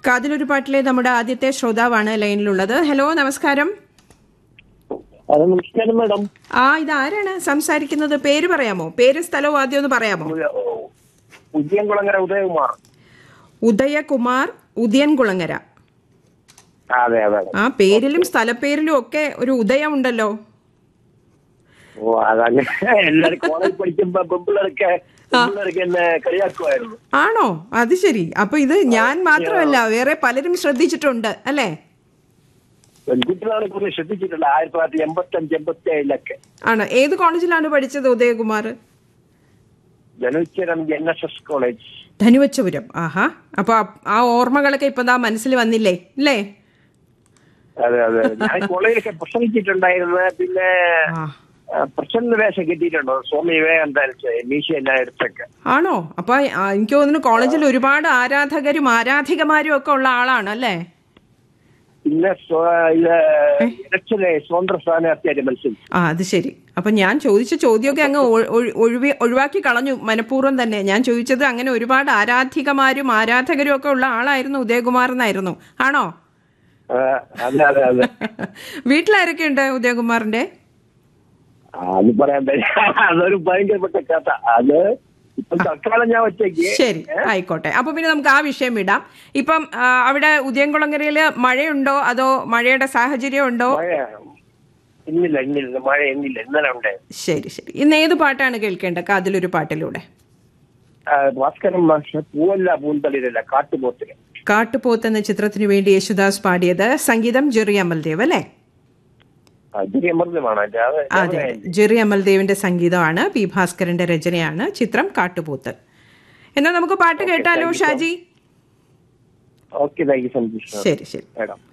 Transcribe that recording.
കാതിലൊരു പാട്ടിലെ നമ്മുടെ ആദ്യത്തെ ശ്രോതാവാണ് ലൈനിലുള്ളത് ഹലോ നമസ്കാരം അത് നമസ്കാരം മാഡം ആ ഇതാരാണ് സംസാരിക്കുന്നത് പേര് പറയാമോ പേര് സ്ഥലവും ആദ്യം ഒന്ന് പറയാമോ ഉദ്യംകുളങ്ങര ഉദയകുമാർ ഉദയകുമാർ ഉദയൻകുളങ്ങര അതെ അതെ ആ പേരിലും സ്ഥലപ്പേരിലും ഒക്കെ ഒരു ഉദയമുണ്ടല്ലോ ഓ അതങ്ങനെ എല്ലാരും കോളേജ് പഠിക്കുമ്പോ പെമ്പിള്ളേരൊക്കെ പെമ്പിള്ളേരൊക്കെ എന്നെ കളിയാക്കുമായിരുന്നു ആണോ അത് ശരി അപ്പൊ ഇത് ഞാൻ മാത്രമല്ല വേറെ പലരും ശ്രദ്ധിച്ചിട്ടുണ്ട് അല്ലേ പെൺകുട്ടികളാണ് കൂടുതൽ ശ്രദ്ധിച്ചിട്ടുള്ളത് ആയിരത്തി തൊള്ളായിരത്തി എൺപത്തി അഞ്ച് എൺപത്തി ഏഴിലൊക്കെ ആണ് ഏത് കോളേജിലാണ് പഠിച്ചത് Udayakumar Dhanuvachapuram N S S college Dhanuvachapuram ആഹാ അപ്പൊ ആ- ആ ഓർമ്മകളൊക്കെ ഇപ്പൊ ദാ മനസ്സിൽ വന്നില്ലേ അല്ലേ അതെ അതെ ഞാൻ കോളേജിലൊക്കെ പ്രസംഗിച്ചിട്ടുണ്ടായിരുന്നു പിന്നെ ആ ആ, പ്രസന്ന വേഷം കിട്ടിയിട്ടുണ്ടോ സ്വാമി വിവേകാനന്ദ മീശ എല്ലായിടത്തൊക്കെ ആണോ അപ്പൊ ആ, എനിക്ക് തോന്നുന്നു കോളേജിൽ ഒരുപാട് ആരാധകരും ആരാധികമാരും ഒക്കെ ഉള്ള ആളാണ് അല്ലേ പിന്നെ സ്വ- ഇത് ഇലക്ഷന് സ്വതന്ത്ര സ്ഥാനാർത്ഥിയായിട്ട് മത്സരിച്ചു ആ അത് ശരി അപ്പൊ ഞാൻ ചോദിച്ച ചോദ്യമൊക്കെ അങ്ങ് ഒ- ഒഴി- ഒഴിവി- ഒഴിവാക്കി കളഞ്ഞു മനഃപൂർവ്വം തന്നെ ഞാൻ ചോദിച്ചത് അങ്ങനെ ഒരുപാട് ആരാധികമാരും ആരാധകരും ഒക്കെ ഉള്ള ആളായിരുന്നു ഉദയകുമാർ എന്നായിരുന്നു ആണോ ആ, അതെ അതെ അതെ വീട്ടിലാരൊക്കെ ഉണ്ട് ഉദയകുമാറിന്റെ ആ, അത് പറയാൻ പറ്റില്ല അതൊരു ഭയങ്കരപ്പെട്ട കഥ അത് ഇപ്പം തൽക്കാലം ഞാൻ ഒറ്റയ്ക്ക് ശരി ആയിക്കോട്ടെ അപ്പൊ പിന്നെ നമുക്ക് ആ വിഷയം വിടാം ഇപ്പം ആ, അവിടെ ഉദയംകുളങ്ങരയില് മഴയുണ്ടോ അതോ മഴയുടെ സാഹചര്യം ഉണ്ടോ മഴ ഇന്നില്ല ഇന്നില്ല മഴ ഇന്നില്ല ഇന്നലെ ഉണ്ട് ശരി ശരി ഇന്ന് ഏത് പാട്ടാണ് കേൾക്കേണ്ടത് കാതിലൊരു പാട്ടിലൂടെ ആ, ഭാസ്കരൻ മാഷ് പൂവല്ല പൂന്തളിരല്ല കാട്ടുപോത്തിന് കാട്ടുപോത്ത് എന്ന ചിത്രത്തിനു വേണ്ടി യേശുദാസ് പാടിയത് സംഗീതം ജെറി അമൽദേവ് അല്ലേ അതിരി അമൃതമാണ് അതിന്റെ അത് അതെ ജെറി അമൽദേവിന്റെ സംഗീതമാണ് പി ഭാസ്കരന്റെ രചനയാണ് ചിത്രം കാട്ടുപോത്ത് എന്നാൽ നമുക്ക് പാട്ട് കേട്ടാലോ ഷാജി ഓക്കെ താങ്ക് യു സന്തോഷം ശരി ശരി മേഡം